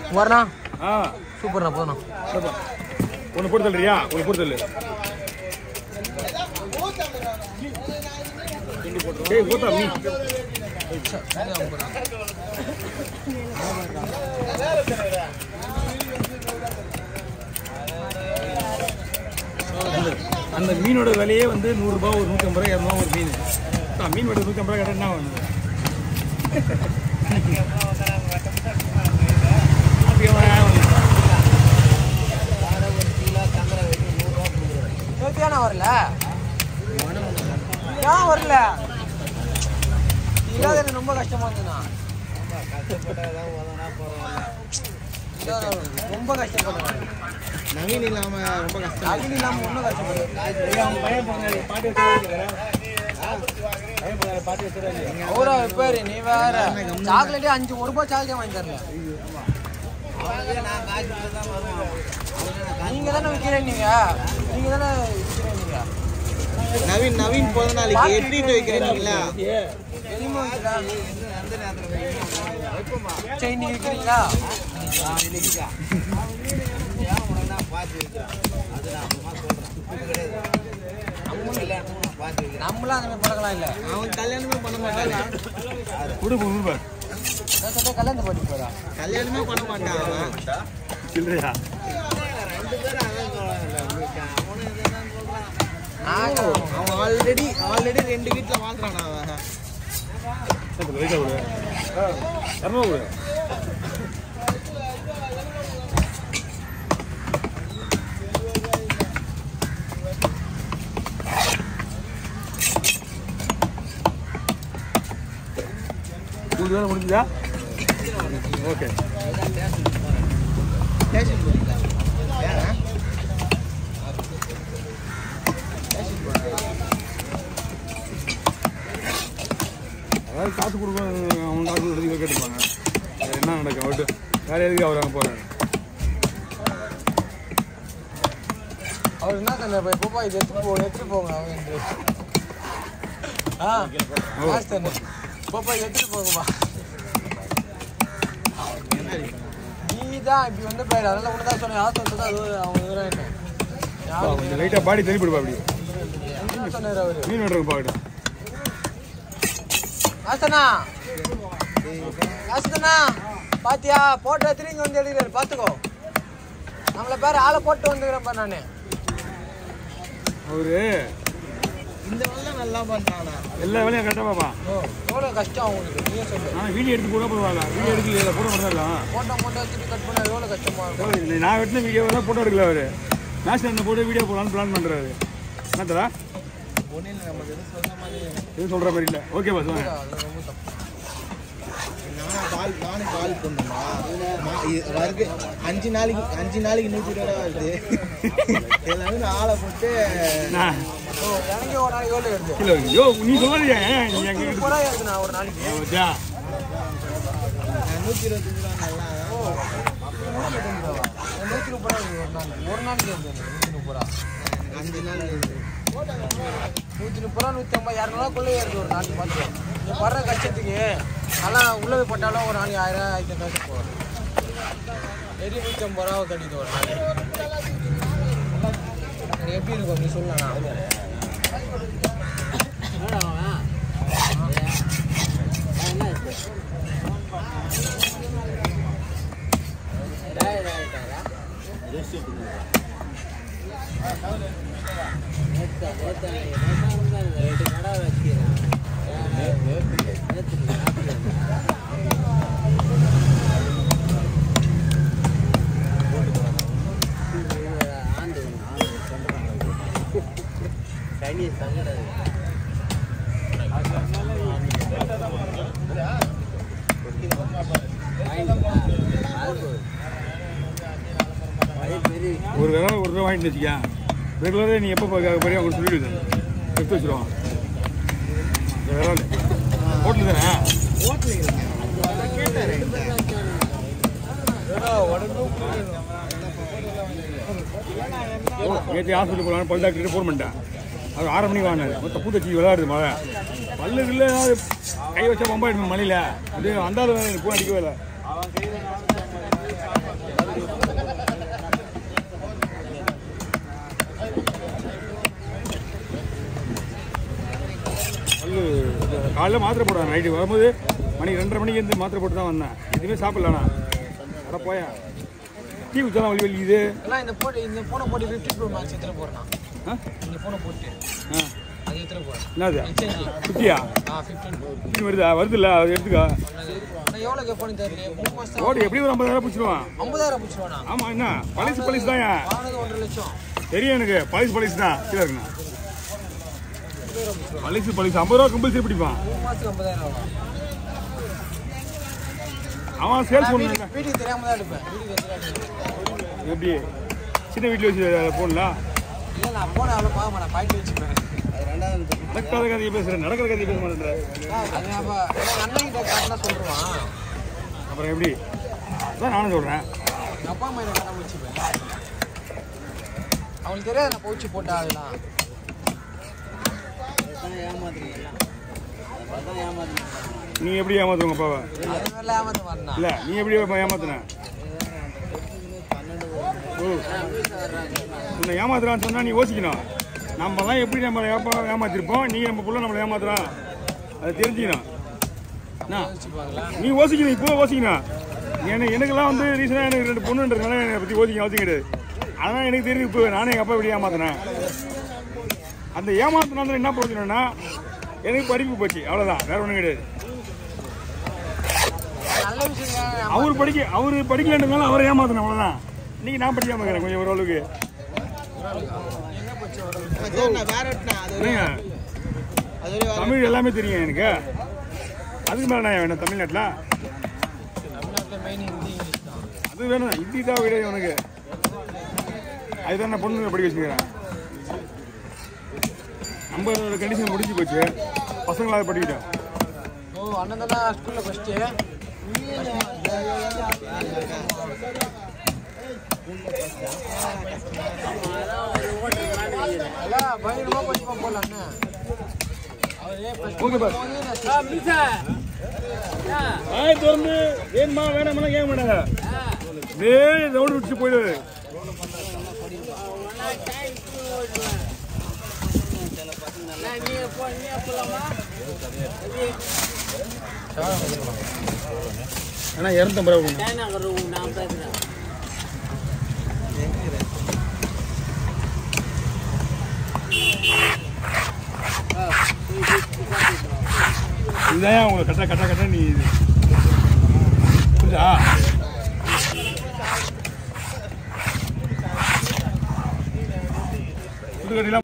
வரண்ணா ஆ சூப்பர்ண்ணா போதுண்ணா ஒன்று போட்டு தள்ளுறியா ஒன்று போட்டு தள்ளு ஏய் போட்டா மீன் அந்த மீனோட விலையே வந்து நூறுரூபா ஒரு நூற்றம்பது ரூபா இரநூறுவா ஒரு மீன் அதான் மீன் விட நூற்றம்பது ரூபா கேட்டால் என்ன பண்ணுது அப்படியே வாங்க. நேத்தியானா வரல ஏன் வரல இல்லாத எனக்கு ரொம்ப கஷ்டமா இருந்ததுண்ணா இல்லாத ரொம்ப கஷ்டப்படுறேன் நவீன் இல்லாம ரொம்ப கஷ்டம் அகில் இல்லாம ஒன்றும் கஷ்டப்படுறேன் அவன் பையன் போங்க பாட்டி வச்சுருக்காரு பையன் போங்க பாட்டி வச்சுருக்காரு அவரா பேரு நீ வேற சாக்லேட்டே அஞ்சு ஒரு ரூபாய் சாக்லேட் வாங்கி தரல நீங்க தானே விற்கிறேன் நீங்க நீங்க தானே விற்கிறேன் நீங்க நவீன் நவீன் பிறந்த நாளைக்கு எட்டிட்டு வைக்கிறீங்களா தெரியுமா வைக்கிறா? சரி நீங்க விற்கிறீங்களா நம்மளாம் அந்த மாதிரி பழக்கலாம் இல்ல அவன் கல்யாணமே பண்ண மாட்டான் கொடு கொடுப்பா நான் சொல்றேன் கல்யாணத்தை பண்ணி போறா கல்யாணமே பண்ண மாட்டான் அவன் சில்லறையா அவன் ஆல்ரெடி ஆல்ரெடி ரெண்டு வீட்ல வாழ்றான் அவன் லைட்டாக கொடு இரநூறுவா கொடு உங்களுக்கு வேலை முடிஞ்சுதா ஓகே ஸ்டேஷன் போறீங்களா ஏன் அதாவது காசு கொடுக்க அவன் காசு கொடுத்து கேட்டுப்பாங்க வேற என்ன நடக்கும் அவர்கிட்ட வேற எதுக்கு அவர் அங்கே போகிறாங்க அவர் என்ன தண்ணி போய் போப்பா இது எடுத்து போ எடுத்துட்டு போங்க அவங்க ஆ காசு தண்ணி போப்பா இது எடுத்துட்டு போங்கப்பா நீ தான் இப்படி வந்து போயிடு அதெல்லாம் ஒன்று தான் சொன்னேன் ஆசை வந்து அது அவங்க இதெல்லாம் என்ன கொஞ்சம் லைட்டாக பாடி திருப்பிடுப்பா அப்படி என்ன சொன்னார் அவரு மீன் வெட்டுறதுக்கு பார்க்கட்டும் ஆசனா ஆசனா பாத்தியா போட்டோ திரும்பி வந்து எடுக்கிறாரு பாத்துக்கோ நம்மள பேர் ஆளை போட்டு வந்துக்கிறேன்ப்பா நானு அவரு இந்த வெள்ளம் நல்லா பண்றானா எல்லா வேலையும் கரெக்டாக பாப்பா ஓ எவ்வளோ கஷ்டம் அவங்களுக்கு நீயே சொல்லு ஆனால் வீடியோ எடுத்து போட பரவாயில்ல வீடியோ எடுக்கல போட மாட்டாங்க போட்டோ போட்டோ வச்சுட்டு கட் பண்ண எவ்வளோ கஷ்டமா இருக்கும் நான் வெட்டின வீடியோ தான் போட்டோ எடுக்கல அவரு மேட்ச் அந்த போட்டு வீடியோ போடலான்னு பிளான் பண்ணுறாரு என்னத்தரா ஒன்றும் இல்லை நம்ம எதுவும் சொல்ற மாதிரி எதுவும் சொல்கிற மாதிரி இல்லை ஓகே பாஸ் வாங்க அது ரொம்ப தப்பு நானும் கால் நானும் கால் பண்ணுமா வருது அஞ்சு நாளைக்கு அஞ்சு நாளைக்கு நூற்றி இருபது ரூபா வருது எல்லாமே நான் ஆளை போட்டு நான் ஓ எனக்கு ஒரு நாளைக்கு எவ்வளோ வருது இல்லை யோ நீ சொல்லாதீங்க நீ எங்க முப்பது ரூபாய் வருதுண்ணா ஒரு நாளைக்கு வச்சா நான் நூற்றி இருபத்தஞ்சு ரூபா நல்லா நூற்றி முப்பது ரூபா வருது ஒரு நாளைக்கு ஒரு நாளைக்கு வருது எனக்கு நூற்றி முப்பது ரூபா அஞ்சு நாள் நூற்றி முப்பது ரூபா நூற்றி ஐம்பது இரநூறுவாக்குள்ளே வருது ஒரு நாளைக்கு பார்த்துக்கோ நீ படுற கஷ்டத்துக்கு நல்லா உள்ளே போய் பட்டாலும் ஒரு நாளைக்கு ஆயிரம் ஆயிரத்தி ஐநூறு போகும் வெறும் நூற்றி ஐம்பது ரூபா கிடைக்குது ஒரு நாளைக்கு எனக்கு எப்படி இருக்கும் நீ சொல்லலாம் ஒரு தடவை ஒரு தடவை வாங்கிட்டு வச்சுக்க ரெகுலராக நீ எப்போ பார்க்க போறியோ அவங்க சொல்லிவிடுது எடுத்து வச்சிருவான் இந்த விரல் ஹோட்டல் தானே நேற்று ஹாஸ்பிட்டல் போகலான்னு பல் டாக்டர் ஃபோன் பண்ணிட்டேன் அது ஆறு மணிக்கு வாங்கினாரு மொத்த பூத்தச்சி விளையாடுது மழை பல்லு இல்லை கை வச்சா பம்பாயிடுமே மழையில் அது அந்த ஆளு பூ அடிக்கவே இல்லை காலைல மாத்திரை போடுவேன் நைட்டு வரும்போது மணி ரெண்டரை மணிக்கு இருந்து மாத்திரை போட்டு தான் வந்தேன் எதுவுமே சாப்பிடலண்ணா அட போயா டீ குச்சலாம் வலி வலிக்குது எல்லாம் இந்த போட்டு இந்த ஃபோனை போட்டு ஃபிஃப்டி ப்ரோ மேக்ஸ் எத்தனை போடுறேன் ஆ இந்த ஃபோனை போட்டு ஆ அது எத்தனை போடுறேன் என்னது எக்ஸ்சேஞ்ச் குட்டியா ஆ ஃபிஃப்டின் குட்டி வருதா வருதுல்ல அது எடுத்துக்கோ நான் எவ்வளோ கேட்போன்னு தெரியல மூணு மாதம் ஓடி எப்படி ஒரு ஐம்பதாயிரம் பிடிச்சிருவான் ஐம்பதாயிரம் பிடிச்சிருவானா ஆமாம் என்ன பழசு பழசு தான் வாங்கினது ஒன்றரை லட்சம் தெரியும் எனக்கு பழசு பழசு தான் கீழே இருக்குண்ணா பழசு பழசு ஐம்பது ரூபா கம்பல்சரி பிடிப்பான் மூணு மாதத்துக்கு ஐம்பதாயிரம் ரூபா அவன் சேல்ஸ் நான் பண்ணுங்க வீட்டுக்கு வீட்டுக்கு தெரியாம தான் எடுப்பேன் வீட்டுக்கு தெரியாது எப்படி சின்ன வீட்டில் வச்சு போடலாம் இல்லை நான் போன அவ்வளோ பார்க்க மாட்டேன் பாக்கெட் வச்சுப்பேன் நடக்காத கதையை பேசுகிறேன் நடக்கிற கதையை பேச மாட்டேன் அது அப்போ எங்கள் அண்ணன் கிட்ட காட்டினா சொல்லுவான் அப்புறம் எப்படி அதான் நானும் சொல்கிறேன் எங்கள் அப்பா அம்மா எனக்கு காட்டாம வச்சுப்பேன் அவங்களுக்கு தெரியாது நான் பவுச்சு போட்டா அதெல்லாம் நீ எப்படி ஏமாத்துவங்க அப்பாவை அது மாதிரிலாம் ஏமாத்த மாட்டேன் இல்லை நீ எப்படி ஏமாத்தின ஓ உன்னை ஏமாத்துறான்னு சொன்னா நீ யோசிக்கணும் நம்மலாம் எப்படி நம்ம ஏப்பா ஏமாத்திருப்போம் நீ நம்ம புள்ள நம்மளை ஏமாத்துறான் அதை தெரிஞ்சுக்கணும் என்ன வச்சுப்பாங்களா நீ யோசிக்கணும் இப்போ யோசிக்கணும் எனக்கு எனக்கெல்லாம் வந்து ரீசனாக எனக்கு ரெண்டு பொண்ணுன்றதுனால என்னை பற்றி யோசிக்க அவசியம் கிடையாது ஆனால் எனக்கு தெரியுது இப்போ நானே எங்கள் அப்பா இப்படி ஏமாத்தினேன் அந்த ஏமாத்தினால என்ன பிரயோஜனம்னா எனக்கு படிப்பு போச்சு அவ்வளோதான் வேற ஒன்றும் கிடையாது நல்ல விஷயங்க அவர் படிக்க அவர் படிக்கலன்றதுனால அவரை ஏமாத்தணும் அவ்வளோதான் இன்னைக்கு நான் படிக்காம இருக்கிறேன் கொஞ்சம் ஓரளவுக்கு சரி, நான் வேற இடத்துனா, அது ஒரு- என்னங்க அது ஒரு வேற- தமிழ் எல்லாமே தெரியும் எனக்கு அதுக்கு மேலே நான் வேணும் தமிழ்நாட்டில் தமிழ்நாட்டில் மெயின் ஹிந்தி இங்கிலீஷ் தான் அது வேணும் ஹிந்தி தான் கிடையாது உனக்கு அதுதான் நான் பொண்ணு படிக்க வச்சுக்கிறேன் நம்ம கண்டிஷன் முடிஞ்சு போச்சு பசங்களாக படிக்கிட்டோம் ஓ அண்ணன் தானே ஸ்கூலில் ஃபஸ்ட்டு எல்லாம் பயங்கரமாக படிப்பா போல அண்ணன் அவரே first ஓகே பாஸ் போகும்போது நான் ஆய் திறந்து வேணுமா வேணாமெல்லாம் கேட்க மாட்டாங்க வேறு ரவுண்டு விட்டு போயிடுவாரு ஆனால் இரநூத்தம்பது ரூபா இதுதான் உங்களை கட்ட கட்ட கட்ட நீ இது புரியுதா புதுக்கடையில்